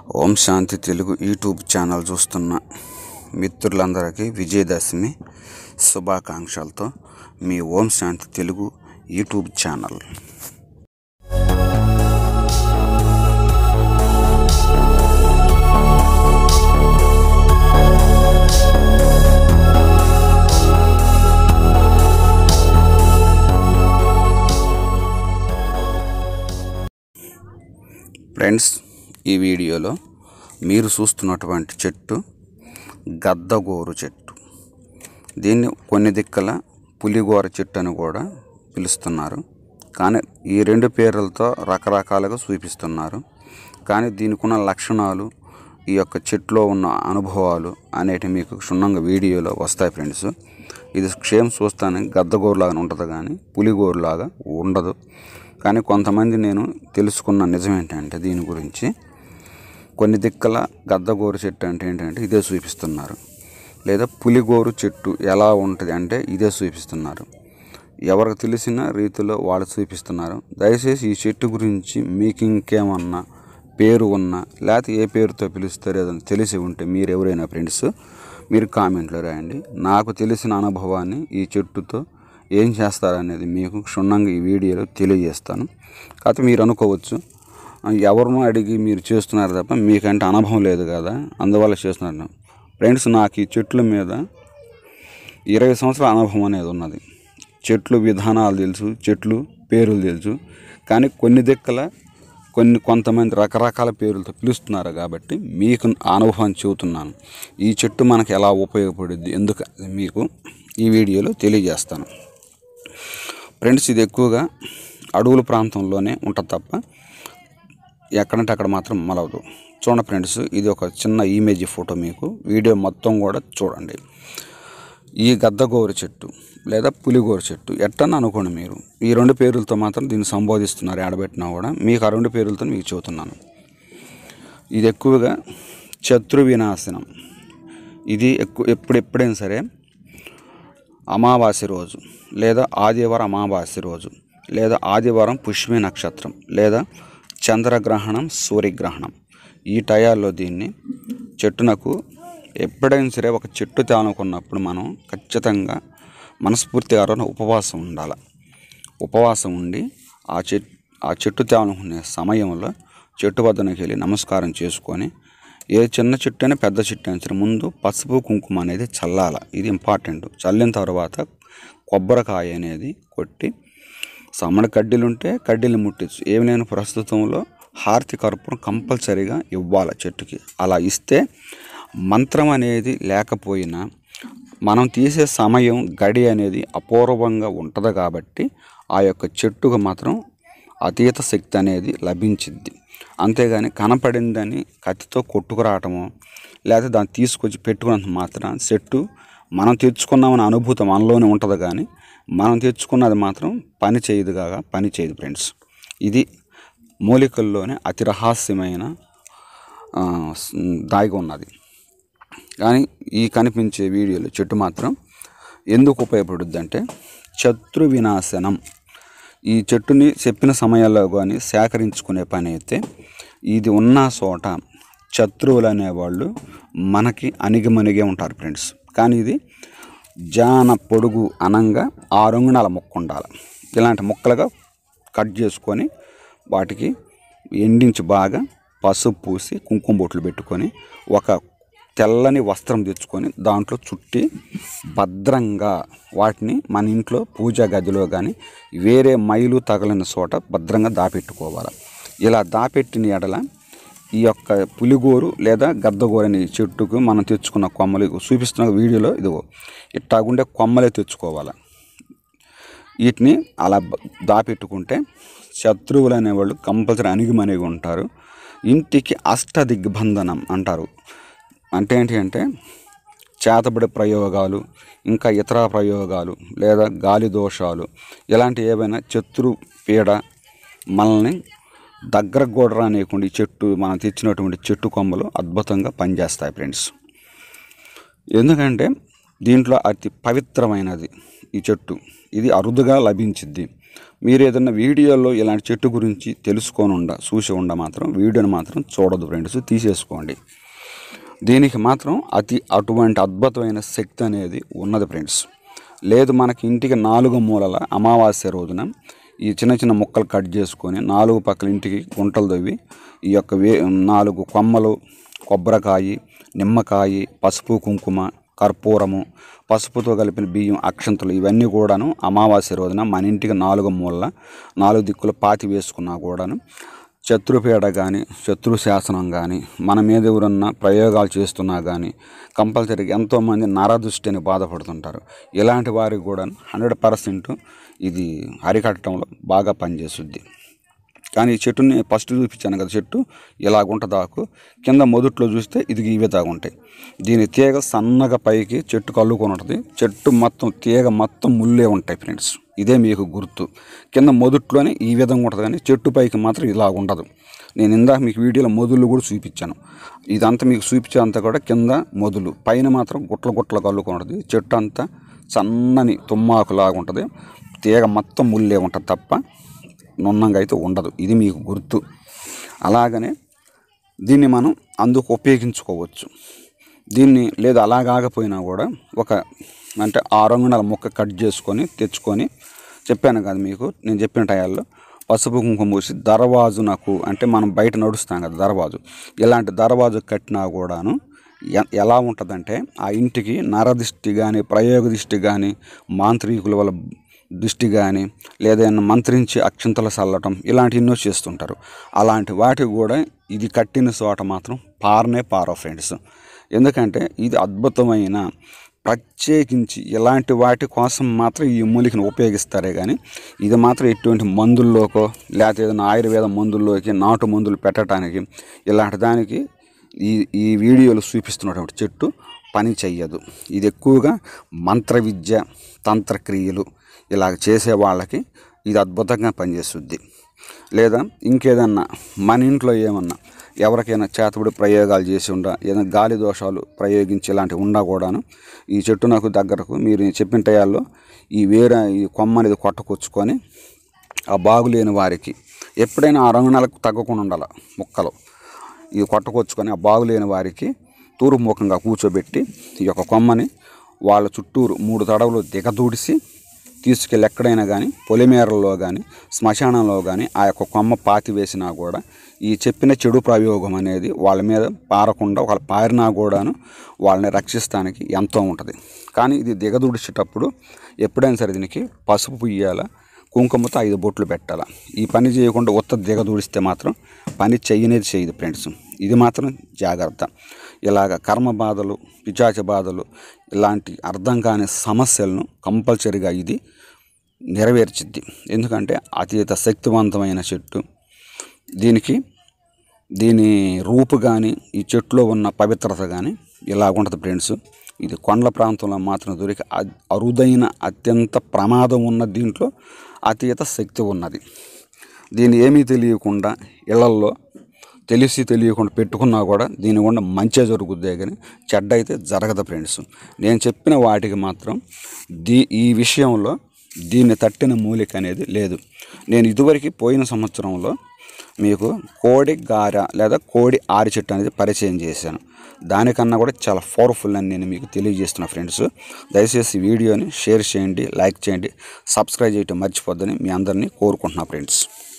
ఓం Shanti Telugu YouTube channel చూస్తున్న మిత్రులందరికీ విజయదశమి శుభాకాంక్షలతో మీ Om Shanti Telugu YouTube channel friends ఈ వీడియోలో మీరు చూస్తున్నటువంటి చెట్టు గద్దగోరు చెట్టు దీన్ని కొన్ని దిక్కల పులిగోర చెట్టు అని కూడా పిలుస్తున్నారు కానీ ఈ రెండు పేర్లతో రకరకాలుగా చూపిస్తున్నారు కానీ దీనికి ఉన్న లక్షణాలు ఈ యొక్క చెట్టులో ఉన్న అనుభవాలు అనేటివి మీకు క్షుణ్ణంగా వీడియోలో వస్తాయి ఫ్రెండ్స్ ఇది క్షేమ్ చూస్తానికి గద్దగోరులాగా ఉంటుంది కానీ పులిగోరులాగా ఉండదు కానీ కొంతమంది నేను తెలుసుకున్న నిజం ఏంటంటే దీని గురించి కొన్ని దిక్కల గద్దగోరు చెట్టు అంటే ఏంటంటే ఇదే చూపిస్తున్నారు లేదా పులిగోరు చెట్టు ఎలా ఉంటుంది అంటే ఇదే చూపిస్తున్నారు ఎవరికి తెలిసిన రీతిలో వాళ్ళు చూపిస్తున్నారు దయచేసి ఈ చెట్టు గురించి మీకు ఇంకేమన్నా పేరు ఉన్నా లేకపోతే ఏ పేరుతో పిలుస్తారో ఏదైనా తెలిసి ఉంటే మీరు ఎవరైనా ఫ్రెండ్స్ మీరు కామెంట్లో రాయండి నాకు తెలిసిన అనుభవాన్ని ఈ చెట్టుతో ఏం చేస్తారనేది మీకు క్షుణ్ణంగా ఈ వీడియోలో తెలియజేస్తాను కాకపోతే మీరు అనుకోవచ్చు ఎవరినో అడిగి మీరు చేస్తున్నారు తప్ప మీకంటే అనుభవం లేదు కదా అందువల్ల చేస్తున్నారు ఫ్రెండ్స్ నాకు ఈ చెట్ల మీద ఇరవై సంవత్సరాల అనుభవం అనేది ఉన్నది చెట్లు విధానాలు తెలుసు చెట్లు పేర్లు తెలుసు కానీ కొన్ని దిక్కల కొన్ని కొంతమంది రకరకాల పేర్లతో పిలుస్తున్నారు కాబట్టి మీకు ఆ అనుభవాన్ని చెబుతున్నాను ఈ చెట్టు మనకు ఎలా ఉపయోగపడుద్ది ఎందుకు మీకు ఈ వీడియోలో తెలియజేస్తాను ఫ్రెండ్స్ ఇది ఎక్కువగా అడవుల ప్రాంతంలోనే ఉంటుంది తప్ప ఎక్కడంటే అక్కడ మాత్రం మలవదు చూడండి ఫ్రెండ్స్ ఇది ఒక చిన్న ఇమేజ్ ఫోటో మీకు వీడియో మొత్తం కూడా చూడండి ఈ గద్దగోరు చెట్టు లేదా పులిగోరు చెట్టు ఎట్టని అనుకోండి మీరు ఈ రెండు పేర్లతో మాత్రం దీన్ని సంబోధిస్తున్నారు ఆడబెట్టినా కూడా మీకు ఆ రెండు పేర్లతో మీకు చెబుతున్నాను ఇది ఎక్కువగా శత్రు వినాశనం ఇది ఎక్కువ ఎప్పుడు ఎప్పుడైనా సరే అమావాస్య రోజు లేదా ఆదివారం అమావాస్య రోజు లేదా ఆదివారం పుష్మి నక్షత్రం లేదా చంద్రగ్రహణం సూర్యగ్రహణం ఈ టయాల్లో దీన్ని చెట్టునకు ఎప్పుడైనా సరే ఒక చెట్టు తేనుకున్నప్పుడు మనం ఖచ్చితంగా మనస్ఫూర్తిగా రోజున ఉపవాసం ఉండాలి ఉపవాసం ఉండి ఆ చెట్ ఆ చెట్టు తేనుకునే సమయంలో చెట్టు వద్దనకి వెళ్ళి నమస్కారం చేసుకొని ఏ చిన్న చెట్టు అయినా పెద్ద చెట్టు అయినా సరే ముందు పసుపు కుంకుమ అనేది చల్లాల ఇది ఇంపార్టెంట్ చల్లిన తర్వాత కొబ్బరికాయ అనేది కొట్టి సమ్మడి కడ్డీలు ఉంటే కడ్డీలు ముట్టచ్చు ఏమి లేని ప్రస్తుతంలో హారతి కర్పూరం కంపల్సరీగా ఇవ్వాలి చెట్టుకి అలా ఇస్తే మంత్రం అనేది లేకపోయినా మనం తీసే సమయం గడి అనేది అపూర్వంగా ఉంటుంది కాబట్టి ఆ యొక్క చెట్టుకు మాత్రం అతీత శక్తి అనేది లభించిద్ది అంతేగాని కనపడిందని కత్తితో కొట్టుకురావటము లేకపోతే దాన్ని తీసుకొచ్చి పెట్టుకున్నంత మాత్రం చెట్టు మనం తెచ్చుకున్నామనే అనుభూతి మనలోనే ఉంటుంది కానీ మనం తెచ్చుకున్నది మాత్రం పని చేయదు కాగా పని చేయదు ఫ్రెండ్స్ ఇది మూలికల్లోనే అతి రహస్యమైన ఆ, స్- దాగి ఉన్నది కానీ ఈ కనిపించే వీడియోలో చెట్టు మాత్రం ఎందుకు ఉపయోగపడుద్ది అంటే శత్రు వినాశనం ఈ చెట్టుని చెప్పిన సమయాల్లో కానీ సేకరించుకునే పని అయితే ఇది ఉన్న చోట శత్రువులు అనేవాళ్ళు మనకి అణిగిమణిగే ఉంటారు ఫ్రెండ్స్ కానీ ఇది జాన పొడుగు అనంగా ఆరు అంగుళాల ముక్క ఉండాలి ఇలాంటి ముక్కలుగా కట్ చేసుకొని వాటికి ఎండించి బాగా పసుపు పూసి కుంకుమ బొట్లు పెట్టుకొని ఒక తెల్లని వస్త్రం తెచ్చుకొని దాంట్లో చుట్టి భద్రంగా వాటిని మన ఇంట్లో పూజా గదిలో కానీ వేరే మైలు తగలని చోట భద్రంగా దాపెట్టుకోవాలి ఇలా దాపెట్టిన ఎడల ఈ యొక్క పులిగోరు లేదా గద్దగోరు అనే చెట్టుకు మనం తెచ్చుకున్న కొమ్మలు ఇగో చూపిస్తున్న వీడియోలో ఇదిగో ఇట్టాగుండే కొమ్మలే తెచ్చుకోవాలి వీటిని అలా బ- దాపెట్టుకుంటే శత్రువులు అనేవాళ్ళు కంపల్సరీ అణిగిమణిగి ఉంటారు ఇంటికి అష్ట దిగ్బంధనం అంటారు అంటే ఏంటి అంటే చేతబడి ప్రయోగాలు ఇంకా ఇతర ప్రయోగాలు లేదా గాలి దోషాలు ఇలాంటి ఏవైనా శత్రు పీడ మనల్ని దగ్గర కూడా రానియకుండా ఈ చెట్టు మనం తెచ్చినటువంటి చెట్టు కొమ్మలు అద్భుతంగా పనిచేస్తాయి ఫ్రెండ్స్ ఎందుకంటే దీంట్లో అతి పవిత్రమైనది ఈ చెట్టు ఇది అరుదుగా లభించిద్ది మీరు ఏదైనా వీడియోలో ఇలాంటి చెట్టు గురించి తెలుసుకొని ఉండ చూసి ఉండ మాత్రం వీడియోని మాత్రం చూడదు ఫ్రెండ్స్ తీసేసుకోండి దీనికి మాత్రం అతి అటువంటి అద్భుతమైన శక్తి అనేది ఉన్నది ఫ్రెండ్స్ లేదు మనకి ఇంటికి నాలుగు మూలల అమావాస్య రోజున ఈ చిన్న చిన్న ముక్కలు కట్ చేసుకొని నాలుగు పక్కల ఇంటికి గుంటలు తవ్వి ఈ యొక్క వే నాలుగు కొమ్మలు కొబ్బరికాయ నిమ్మకాయ పసుపు కుంకుమ కర్పూరము పసుపుతో కలిపిన బియ్యం అక్షంతలు ఇవన్నీ కూడాను అమావాస్య రోజున మన ఇంటికి నాలుగు మూలల నాలుగు దిక్కులు పాతి వేసుకున్నా కూడాను శత్రుపీడ కానీ శత్రు శాసనం కానీ మన మీద ఎవరన్నా ప్రయోగాలు చేస్తున్నా కానీ కంపల్సరీగా ఎంతోమంది నరదృష్టి అని బాధపడుతుంటారు ఇలాంటి వారికి కూడా హండ్రెడ్ పర్సెంట్ ఇది అరికట్టడంలో బాగా పనిచేస్తుంది కానీ ఈ చెట్టుని ఫస్ట్ చూపించాను కదా చెట్టు ఇలాగుంటుంది ఆకు కింద మొదట్లో చూస్తే ఇది ఇవే ఉంటాయి దీని తీగ సన్నగా పైకి చెట్టుకు అల్లుకొని ఉంటుంది చెట్టు మొత్తం తీగ మొత్తం ముల్లే ఉంటాయి ఫ్రెండ్స్ ఇదే మీకు గుర్తు కింద మొదట్లోనే ఈ విధంగా ఉంటుంది కానీ చెట్టు పైకి మాత్రం ఇలా ఉండదు నేను ఇందాక మీకు వీడియోలో మొదులు కూడా చూపించాను ఇదంతా మీకు చూపించేంతా కూడా కింద మొదులు పైన మాత్రం గుట్ల గుట్ల కల్లుకొని ఉంటుంది చెట్టు అంతా సన్నని తుమ్మాకులాగా ఉంటుంది తీగ మొత్తం ముల్లే ఉంటుంది తప్ప నున్నంగా అయితే ఉండదు ఇది మీకు గుర్తు అలాగనే దీన్ని మనం అందుకు ఉపయోగించుకోవచ్చు దీన్ని లేదు అలాగాకపోయినా కూడా ఒక అంటే ఆరు అంగుళాల ముక్క కట్ చేసుకొని తెచ్చుకొని చెప్పాను కదా మీకు నేను చెప్పిన టయాల్లో పసుపు కుంకుమ పూసి దర్వాజు నాకు అంటే మనం బయట నడుస్తాం కదా దర్వాజు ఇలాంటి దర్వాజు కట్టినా కూడాను ఎ- ఎలా ఉంటుందంటే ఆ ఇంటికి నరదిష్టి కానీ ప్రయోగ దిష్టి కానీ మాంత్రికుల వల్ల దృష్టి కానీ లేదా మంత్రించి అక్షంతలు చల్లటం ఇలాంటి ఎన్నో చేస్తుంటారు అలాంటి వాటికి కూడా ఇది కట్టిన చోట మాత్రం పారనే పారో ఫ్రెండ్స్ ఎందుకంటే ఇది అద్భుతమైన ప్రత్యేకించి ఇలాంటి వాటి కోసం మాత్రం ఈ మూలికను ఉపయోగిస్తారే కానీ ఇది మాత్రం ఎటువంటి మందుల్లోకో లేకపోతే ఏదైనా ఆయుర్వేద మందుల్లోకి నాటు మందులు పెట్టడానికి ఇలాంటి దానికి ఈ ఈ వీడియోలో చూపిస్తున్నటువంటి చెట్టు పని చెయ్యదు ఇది ఎక్కువగా మంత్ర విద్య తంత్రక్రియలు ఇలా చేసే వాళ్ళకి ఇది అద్భుతంగా పనిచేస్తుంది లేదా ఇంకేదన్నా మన ఇంట్లో ఏమన్నా ఎవరికైనా చేతబడి ప్రయోగాలు చేసి ఉండ ఏదైనా గాలి దోషాలు ప్రయోగించి ఇలాంటివి ఉండా కూడాను ఈ చెట్టు నాకు దగ్గరకు మీరు చెప్పిన టయాల్లో ఈ వేరే ఈ కొమ్మ అనేది కొట్టకొచ్చుకొని ఆ బాగులేని వారికి ఎప్పుడైనా ఆ రంగుణాలకు తగ్గకుండా ఉండాలి ముక్కలు ఇది కొట్టకొచ్చుకొని ఆ బాగులేని వారికి తూర్పు ముఖంగా కూర్చోబెట్టి ఈ యొక్క కొమ్మని వాళ్ళ చుట్టూరు మూడు తడవలు దిగదూడిసి తీసుకెళ్ళి ఎక్కడైనా కానీ పొలిమేరల్లో కానీ శ్మశానంలో కానీ ఆ యొక్క కొమ్మ పాతి వేసినా కూడా ఈ చెప్పిన చెడు ప్రయోగం అనేది వాళ్ళ మీద పారకుండా ఒకవేళ పారినా కూడాను వాళ్ళని రక్షిస్తానికి ఎంతో ఉంటుంది కానీ ఇది దిగదూడిచేటప్పుడు ఎప్పుడైనా సరే దీనికి పసుపు పుయ్యాల కుంకుమతో ఐదు బొట్లు పెట్టాలి ఈ పని చేయకుండా ఉత్త దిగదూడిస్తే మాత్రం పని చెయ్యనేది చేయదు ఫ్రెండ్స్ ఇది మాత్రం జాగ్రత్త ఇలాగ కర్మ బాధలు పిచాచ బాధలు ఇలాంటి అర్థం కాని సమస్యలను కంపల్సరిగా ఇది నెరవేర్చిద్ది ఎందుకంటే అతీత శక్తివంతమైన చెట్టు దీనికి దీని రూపు కానీ ఈ చెట్టులో ఉన్న పవిత్రత కానీ ఇలాగుంటుంది ఫ్రెండ్స్ ఇది కొండల ప్రాంతంలో మాత్రం దొరికి అ- అరుదైన అత్యంత ప్రమాదం ఉన్న దీంట్లో అతీత శక్తి ఉన్నది దీని ఏమీ తెలియకుండా ఇళ్లల్లో తెలిసి తెలియకుండా పెట్టుకున్నా కూడా దీని గుండా మంచి జరుగుద్దే కానీ చెడ్డ అయితే జరగదు ఫ్రెండ్స్ నేను చెప్పిన వాటికి మాత్రం దీ ఈ విషయంలో దీన్ని తట్టిన మూలిక అనేది లేదు నేను ఇదివరకు పోయిన సంవత్సరంలో మీకు కోడి గార లేదా కోడి ఆరి చెట్టు అనేది పరిచయం చేశాను దానికన్నా కూడా చాలా పవర్ఫుల్ అని నేను మీకు తెలియజేస్తున్నా ఫ్రెండ్స్ దయచేసి ఈ వీడియోని షేర్ చేయండి లైక్ చేయండి సబ్స్క్రైబ్ చేయటం మర్చిపోద్దని మీ అందరినీ కోరుకుంటున్నా ఫ్రెండ్స్